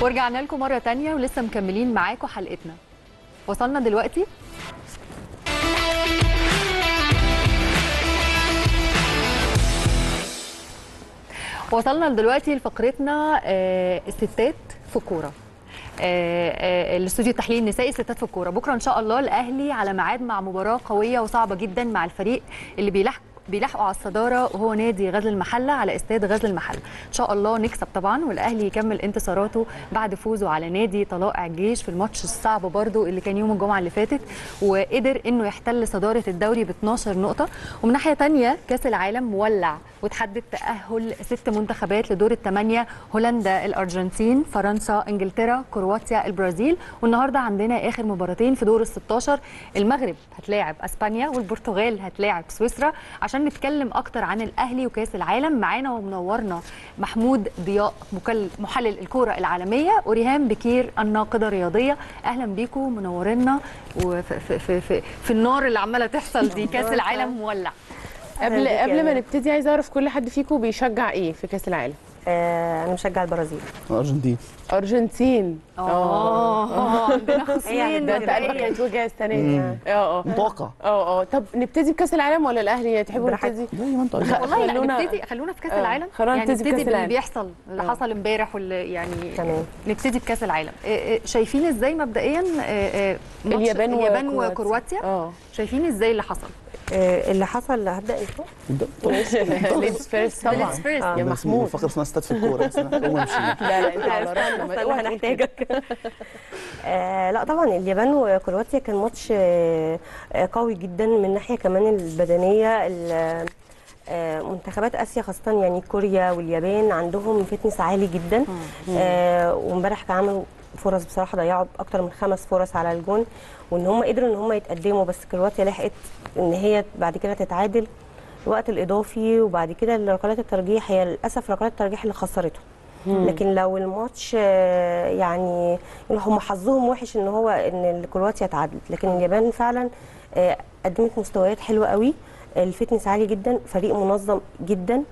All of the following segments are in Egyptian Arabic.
ورجعنا لكم مرة تانية ولسه مكملين معاكم حلقتنا وصلنا دلوقتي وصلنا دلوقتي لفقرتنا آه، الستات في الكوره آه، آه، الاستوديو التحليل النسائي الستات في الكوره بكره ان شاء الله الاهلي على ميعاد مع مباراه قويه وصعبه جدا مع الفريق اللي بيلحق بيلاحقوا على الصداره وهو نادي غزل المحله على استاد غزل المحله ان شاء الله نكسب طبعا والاهلي يكمل انتصاراته بعد فوزه على نادي طلائع الجيش في الماتش الصعب برضو اللي كان يوم الجمعه اللي فاتت وقدر انه يحتل صداره الدوري ب 12 نقطه ومن ناحيه تانية كاس العالم مولع وتحدد تاهل ست منتخبات لدور الثمانيه هولندا الارجنتين فرنسا انجلترا كرواتيا البرازيل والنهارده عندنا اخر مباراتين في دور ال 16 المغرب هتلاعب اسبانيا والبرتغال هتلاعب سويسرا عشان نتكلم اكتر عن الاهلي وكاس العالم معانا ومنورنا محمود ضياء مكل- محلل الكوره العالميه وريهام بكير الناقده الرياضيه اهلا بيكم منورنا وفي في في في, في النار اللي عماله تحصل دي كاس العالم مولع قبل أهلا بيك قبل يا ما أمل. نبتدي عايزه اعرف كل حد فيكم بيشجع ايه في كاس العالم آه انا مشجع البرازيل الارجنتين ارجنتين اه عندنا خصمين ده انت قلبك مبدئياً. هيتوجع السنه دي اه اه متوقع اه اه طب نبتدي بكاس العالم ولا الاهلي تحبوا براحتك. نبتدي زي ما انت قلت والله لا خلونا- نبتدي خلونا في كاس آه، العالم خلونا يعني نبتدي بكأس نبتدي باللي العالم. بيحصل اللي آه. حصل امبارح واللي يعني تمام. نبتدي بكاس العالم آه، آه، شايفين ازاي مبدئيا آه، آه، ماتش اليابان اليابان وكرواتيا. وكرواتيا اه شايفين ازاي اللي حصل آه اللي حصل هبدا انت ده- ليدز فيرست طبعا ليدز فيرست. يا ده اسمه محمود فقر اسمها استاد في الكوره بس انا هقوم امشي لا لا انت على راسنا ما- استنى اوعى تقول كده. هنحتاجك آه لا طبعا اليابان وكرواتيا كان ماتش آه آه، قوي جدا من ناحيه كمان البدنيه ال- آه، منتخبات اسيا خاصه يعني كوريا واليابان عندهم فتنس عالي جدا آه وامبارح كان عملوا فرص بصراحه ضيعوا اكتر من خمس فرص على الجون وان هم قدروا ان هم يتقدموا بس كرواتيا لحقت ان هي بعد كده تتعادل الوقت الاضافي وبعد كده ركلات الترجيح هي للاسف ركلات الترجيح اللي خسرته لكن لو الماتش آه، يعني هم حظهم وحش ان هو ان كرواتيا اتعادلت لكن اليابان فعلا آه، قدمت مستويات حلوه قوي الفتنس عالي جدا فريق منظم جدا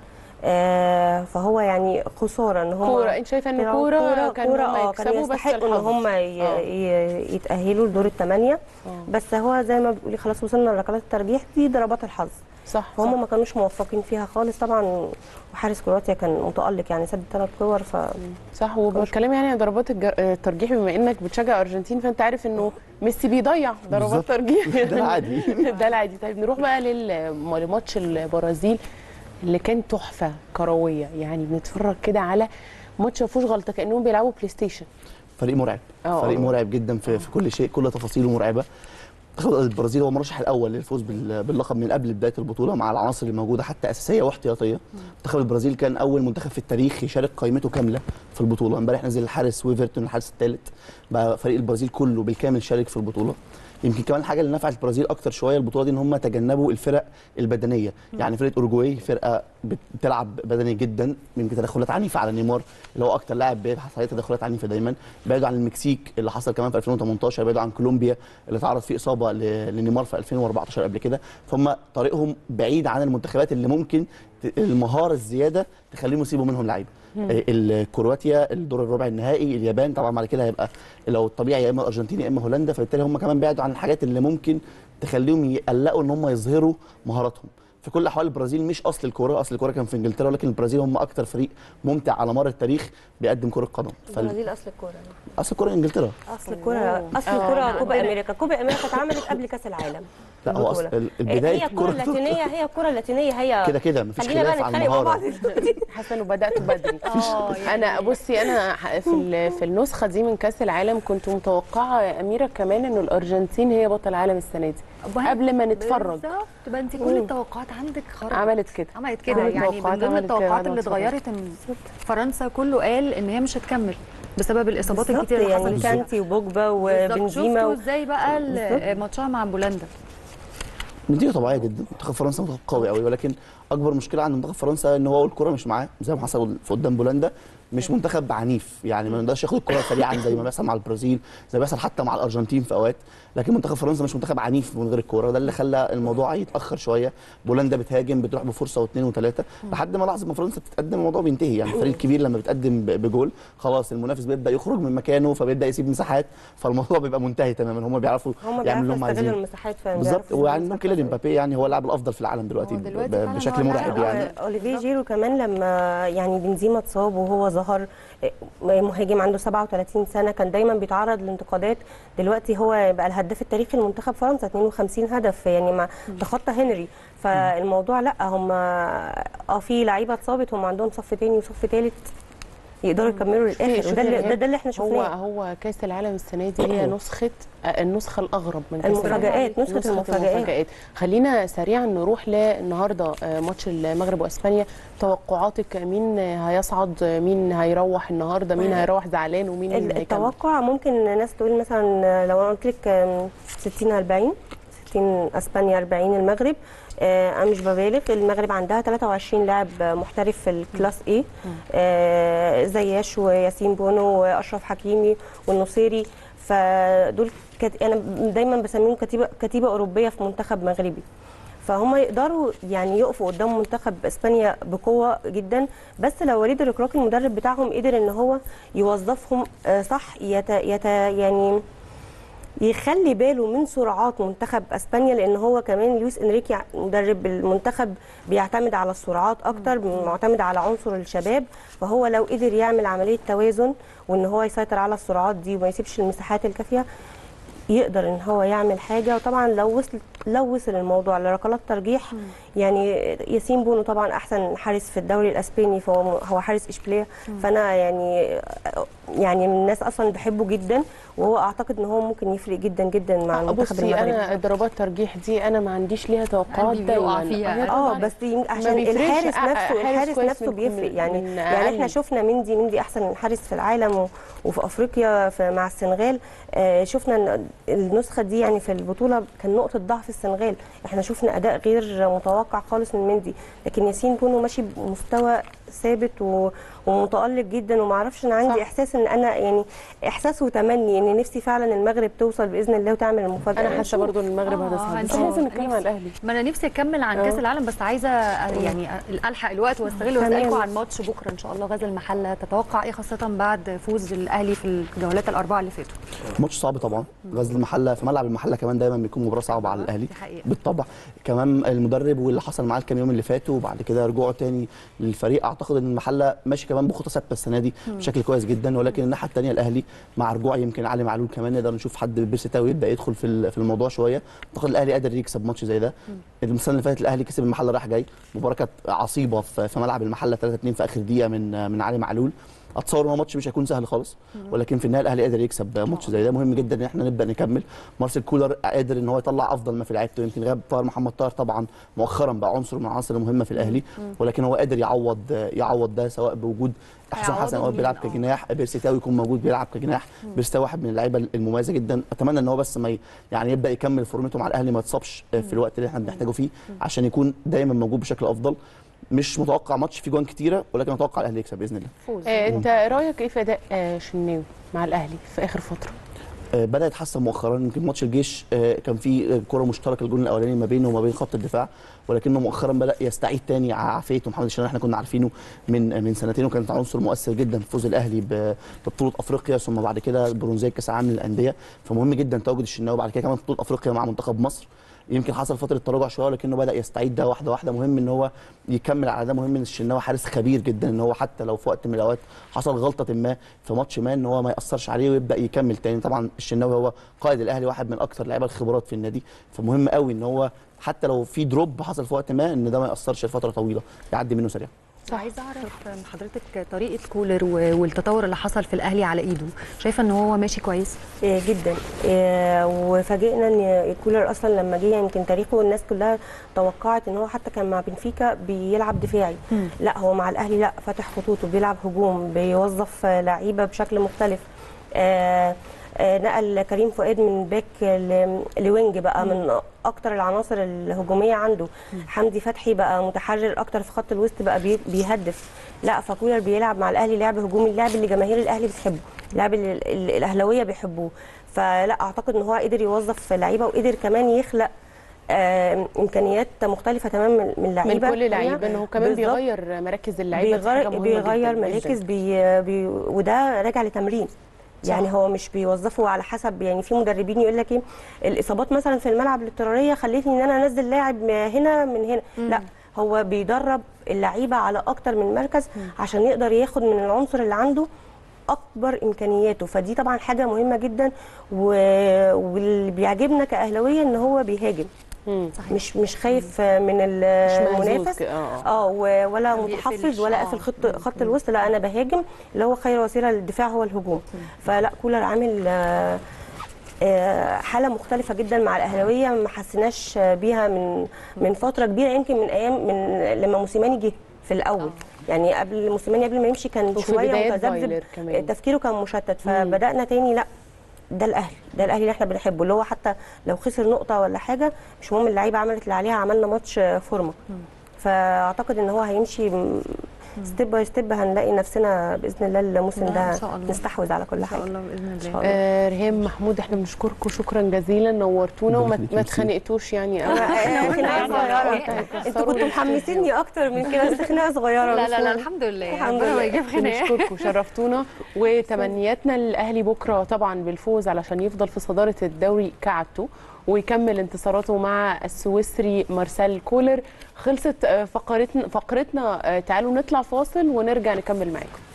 آه، فهو يعني خساره ان هم كوره انت شايفه ان كوره كان كوره هم اه كان يكسبوا بس يستحقوا ان الحظ. هم ي- آه. ي- يتاهلوا لدور الثمانيه بس هو زي ما بتقولي خلاص وصلنا لركلات الترجيح دي ضربات الحظ صح فهم صح. ما كانوش موفقين فيها خالص طبعا وحارس كرواتيا كان متالق يعني سد ثلاث كور ف صح وبتكلم يعني عن ضربات الج- الترجيح بما انك بتشجع ارجنتين فانت عارف انه ميسي بيضيع ضربات بالظبط. ترجيح ده العادي. ده العادي طيب نروح بقى لل- لماتش البرازيل اللي كان تحفه كرويه يعني بنتفرج كده على ماتش ما فيهوش غلطه كانهم بيلعبوا بلاي ستيشن فريق مرعب اه. فريق مرعب جدا في, في كل شيء كل تفاصيله مرعبه منتخب البرازيل هو المرشح الاول للفوز بال- باللقب من قبل بدايه البطوله مع العناصر الموجوده حتى اساسيه واحتياطيه منتخب البرازيل كان اول منتخب في التاريخ يشارك قائمته كامله في البطوله امبارح نزل الحارس ويفرتون الحارس الثالث بقى فريق البرازيل كله بالكامل شارك في البطوله يمكن كمان الحاجه اللي نفعت البرازيل اكتر شويه البطوله دي ان هم تجنبوا الفرق البدنيه يعني فرقه اورجواي فرقه بتلعب بدني جدا يمكن تدخلات عنيفه على نيمار اللي هو اكتر لاعب بيبحث عليه تدخلات عنيفه دايما بعدوا عن المكسيك اللي حصل كمان في 2018 بعدوا عن كولومبيا اللي تعرض فيه اصابه ل- لنيمار في 2014 قبل كده فهم طريقهم بعيد عن المنتخبات اللي ممكن ت- المهاره الزياده تخليهم يسيبوا منهم لعيبه الكرواتيا الدور الربع النهائي اليابان طبعا بعد كده هيبقى لو الطبيعي يا اما الارجنتين يا اما هولندا فبالتالي هم كمان بعدوا عن الحاجات اللي ممكن تخليهم يقلقوا ان هم يظهروا مهاراتهم في كل الاحوال البرازيل مش اصل الكوره اصل الكوره كان في انجلترا ولكن البرازيل هم اكتر فريق ممتع على مر التاريخ بيقدم كره قدم فال... البرازيل اصل الكوره اصل الكوره انجلترا اصل الكوره اصل آه. الكوره آه. كوبا امريكا كوبا امريكا اتعملت قبل كاس العالم لا هو اصل البطولة. ال- البدايه هي الكوره الكرة- اللاتينيه هي الكوره اللاتينيه هي كده كده مفيش خلينا بقى خلاف عن نتخانق مع بعض المهاره حاسه انه بدات بدري اه انا بصي انا ح- في ال- في النسخه دي من كاس العالم كنت متوقعه يا اميره كمان انه الارجنتين هي بطل العالم السنه دي قبل ما نتفرج بالظبط تبقى انت كل التوقعات عندك خرجت عملت كده عملت كده عملت يعني من توقعات، ضمن عملت كده التوقعات بعد ما اللي اتفرجت. اتغيرت ان فرنسا كله قال ان هي مش هتكمل بسبب الاصابات بالظبط، الكتير اللي يعني حصلت فيها. كانتي وبوجبا بالظبط. وبنزيما شفتوا و... ازاي بقى ال- ماتشها مع بولندا نتيجه طبيعيه جدا منتخب فرنسا منتخب قوي قوي ولكن اكبر مشكله عند منتخب فرنسا ان هو الكره مش معاه زي ما حصل في قدام بولندا مش منتخب عنيف يعني ما يقدرش ياخد الكره سريعا زي ما بيحصل مع البرازيل زي ما بيحصل حتى مع الارجنتين في اوقات لكن منتخب فرنسا مش منتخب عنيف من غير الكوره ده اللي خلى الموضوع يتاخر شويه بولندا بتهاجم بتروح بفرصه واثنين وثلاثه لحد ما لحظه ما فرنسا بتتقدم الموضوع بينتهي يعني الفريق الكبير لما بتقدم ب- بجول خلاص المنافس بيبدا يخرج من مكانه فبيبدا يسيب مساحات فالموضوع بيبقى منتهي تماما هم بيعرفوا هم يعملوا اللي بيعرفوا هم يستغلوا عايزينه المساحات فعلا بالظبط بيعرفوا يستغلوا ويعني ممكن المساحات. امبابي يعني هو اللاعب الافضل في العالم دلوقتي هو دلوقتي ب- فعلاً هو بشكل اللاعب مرعب يعني آه، اوليفيه جيرو كمان لما يعني بنزيما اتصاب وهو ظهر آه، مهاجم عنده 37 سنه كان دايما بيتعرض لانتقادات دلوقتي هو بقى الهداف التاريخي لمنتخب فرنسا 52 هدف يعني ما تخطى هنري فالموضوع لا هم اه في لعيبه اتصابت هم عندهم صف تاني وصف تالت يقدروا يكملوا للاخر شوفي وده اللي- الرياض، ده, ده اللي احنا هو شفناه هو كاس العالم السنه دي هي نسخه آه، النسخه الاغرب من كاس العالم. المفاجآت، نسخة المفاجآت. خلينا سريعا نروح للنهارده آه، ماتش المغرب واسبانيا توقعاتك مين هيصعد مين هيروح النهارده مين هيروح زعلان ومين ال- هيكمل التوقع ممكن ناس تقول مثلا لو انا قلت لك آم، 60 40 60 اسبانيا 40 المغرب آه، انا مش ببالغ المغرب عندها 23 لاعب محترف في الكلاس اي آه، زياش وياسين بونو واشرف حكيمي والنصيري فدول كت... انا دايما بسميهم كتيبه كتيبه اوروبيه في منتخب مغربي فهم يقدروا يعني يقفوا قدام منتخب اسبانيا بقوه جدا بس لو وليد الركراكي المدرب بتاعهم قدر ان هو يوظفهم آه، صح يت... يت... يعني يخلي باله من سرعات منتخب اسبانيا لان هو كمان لويس انريكي مدرب المنتخب بيعتمد على السرعات اكتر معتمد على عنصر الشباب فهو لو قدر يعمل عمليه توازن وان هو يسيطر على السرعات دي وما يسيبش المساحات الكافيه يقدر ان هو يعمل حاجه وطبعا لو وصل لو وصل الموضوع لركلات ترجيح يعني ياسين بونو طبعا احسن حارس في الدوري الاسباني فهو هو حارس اشبيليه فانا يعني يعني من الناس اصلا بحبه جدا وهو اعتقد ان هو ممكن يفرق جدا جدا مع المنتخب بصي المغربي انا ضربات ترجيح دي انا ما عنديش ليها توقعات قلبي بيقع دايما فيها. آه، اه طبعاً. بس يم- عشان بيفرقش. الحارس آه، نفسه حارس الحارس كويس نفسه من- بيفرق يعني من يعني أقل. احنا شفنا مندي مندي احسن حارس في العالم و- وفي افريقيا في مع السنغال آه، شفنا ان النسخه دي يعني في البطوله كان نقطه ضعف السنغال احنا شفنا اداء غير متوقع خالص من مندي لكن ياسين بونو ماشي بمستوى ثابت و- ومتالق جدا وما اعرفش انا عندي صح. احساس ان انا يعني احساس وتمني ان نفسي فعلا المغرب توصل باذن الله وتعمل المفاجاه انا حاسه برضو ان المغرب آه، هتصعد بس هنشوف. لازم نتكلم عن نفسي- الاهلي ما انا نفسي اكمل عن آه. كاس العالم بس عايزه يعني الحق الوقت واستغل واسالكم تمام. عن ماتش بكره ان شاء الله غزل المحله تتوقع ايه خاصه بعد فوز الاهلي في الجولات الاربعه اللي فاتوا ماتش صعب طبعا غزل المحله في ملعب المحله كمان دايما بيكون مباراه صعبه على الاهلي دي حقيقة. بالطبع كمان المدرب واللي حصل معاه الكام يوم اللي فاتوا وبعد كده رجوعه تاني للفريق اعتقد ان المحله ماشي كمان بخطى ثابته السنه دي بشكل كويس جدا ولكن الناحيه الثانيه الاهلي مع رجوع يمكن علي معلول كمان نقدر نشوف حد بيرستاوي يبدا يدخل في ال- في الموضوع شويه اعتقد الاهلي قادر يكسب ماتش زي ده السنه اللي فاتت الاهلي كسب المحله رايح جاي مباراه كانت عصيبه في في ملعب المحله 3 2 في اخر دقيقه من من علي معلول اتصور ان هو ماتش مش هيكون سهل خالص ولكن في النهايه الاهلي قادر يكسب ماتش زي ده مهم جدا ان احنا نبدا نكمل مارسيل كولر قادر ان هو يطلع افضل ما في لعيبته يمكن غاب طاهر محمد طاهر طبعا مؤخرا بقى عنصر من العناصر المهمه في الاهلي ولكن هو قادر يعوض يعوض ده سواء بوجود حسام هيعوضه حسن هو مين؟ بيلعب آه. كجناح بيرسيتاوي يكون موجود بيلعب كجناح بيرسيتاوي واحد من اللعيبه المميزه جدا اتمنى ان هو بس ما ي- يعني يبدا يكمل فورمته مع الاهلي ما يتصابش في الوقت اللي احنا بنحتاجه فيه عشان يكون دايما موجود بشكل افضل مش متوقع ماتش فيه جوان كتيره ولكن اتوقع الاهلي يكسب باذن الله فوز آه، انت رايك ايه في اداء آه، شناوي مع الاهلي في اخر فتره آه، بدا يتحسن مؤخرا يمكن ماتش الجيش آه، كان في آه، كره مشتركه الجون الاولاني ما بينه وما بين خط الدفاع ولكنه مؤخرا بدا يستعيد تاني عافيه محمد الشناوي احنا كنا عارفينه من من سنتين وكانت عنصر مؤثر جدا في فوز الاهلي ب- ببطوله افريقيا ثم بعد كده برونزيه كاس العالم للانديه فمهم جدا تواجد الشناوي بعد كده كمان في بطوله افريقيا مع منتخب مصر يمكن حصل فتره تراجع شويه ولكنه بدا يستعيد ده واحده واحده مهم ان هو يكمل على ده مهم ان الشناوي حارس خبير جدا ان هو حتى لو في وقت من الاوقات حصل غلطه ما في ماتش ما ان هو ما ياثرش عليه ويبدا يكمل تاني طبعا الشناوي هو قائد الاهلي واحد من اكثر لعيبه الخبرات في النادي فمهم قوي ان هو حتى لو في دروب حصل في وقت ما ان ده ما ياثرش لفتره طويله يعدي منه سريع صح. عايزه اعرف من حضرتك طريقه كولر و- والتطور اللي حصل في الاهلي على ايده شايفه ان هو ماشي كويس إيه جدا إيه وفاجئنا ان كولر اصلا لما جه يمكن تاريخه الناس كلها توقعت ان هو حتى كان مع بنفيكا بيلعب دفاعي لا هو مع الاهلي لا فتح خطوطه بيلعب هجوم بيوظف آه، لعيبه بشكل مختلف آه آه نقل كريم فؤاد من باك ل- لوينج بقى من اكتر العناصر الهجوميه عنده حمدي فتحي بقى متحرر اكتر في خط الوسط بقى بي- بيهدف لا فكولر بيلعب مع الاهلي لعب هجومي اللعب اللي جماهير الاهلي بتحبه اللعب اللي ال- ال- الاهلاويه بيحبوه فلا اعتقد ان هو قدر يوظف لعيبه وقدر كمان يخلق آه، امكانيات مختلفه تماما من من من اللعيبه كل لعيبه ان هو كمان بالظبط. بيغير مراكز اللعيبه دي حاجة بيغير مهمة بيغير جداً مراكز جداً. بي بي وده راجع لتمرين يعني هو مش بيوظفه على حسب يعني في مدربين يقول لك ايه الاصابات مثلا في الملعب الاضطراريه خلتني ان انا انزل لاعب م- هنا من هنا لا هو بيدرب اللعيبه على اكتر من مركز عشان يقدر ياخد من العنصر اللي عنده اكبر امكانياته فدي طبعا حاجه مهمه جدا و... واللي بيعجبنا كاهلاويه ان هو بيهاجم مم. مش مش خايف من مش مهزوز المنافس ك- اه اه و- ولا ما متحفظ بيقفلش. ولا آه. قافل خط خط الوسط لا انا بهاجم اللي هو خير وسيله للدفاع هو الهجوم فلا كولر عامل آه، آه، حاله مختلفه جدا مع الاهلاويه ما حسيناش بيها من من فتره كبيره يمكن من ايام من لما موسيماني جه في الاول يعني قبل موسيماني قبل ما يمشي كان وفي شويه بدايات متذبذب فايلر كمان. تفكيره كان مشتت فبدانا تاني لا ده الاهلي ده الاهلي اللي احنا بنحبه اللي هو حتى لو خسر نقطه ولا حاجه مش مهم اللعيبه عملت اللي عليها عملنا ماتش فورمه فاعتقد ان هو هيمشي ستيب باي ستيب هنلاقي نفسنا باذن الله الموسم لا، ده إن شاء الله. نستحوذ على كل ان شاء حاجه الله باذن إن شاء الله الله. آه ريهام محمود احنا بنشكركم شكرا جزيلا نورتونا ربنا وما يخليك، ما ميرسي. اتخانقتوش يعني قوي آه، خناقه يعني صغيره انتوا كنتوا محمسيني اكتر من كده بس خناقه صغيره لا مش لا لا مهم. الحمد لله الحمد ربنا ما لله. يجيب خناقه بنشكركم شرفتونا وتمنياتنا للاهلي بكره طبعا بالفوز علشان يفضل في صداره الدوري كعادته ويكمل انتصاراته مع السويسري مارسيل كولر خلصت آه، فقرتنا فقرتنا آه، تعالوا نطلع فاصل ونرجع نكمل معاكم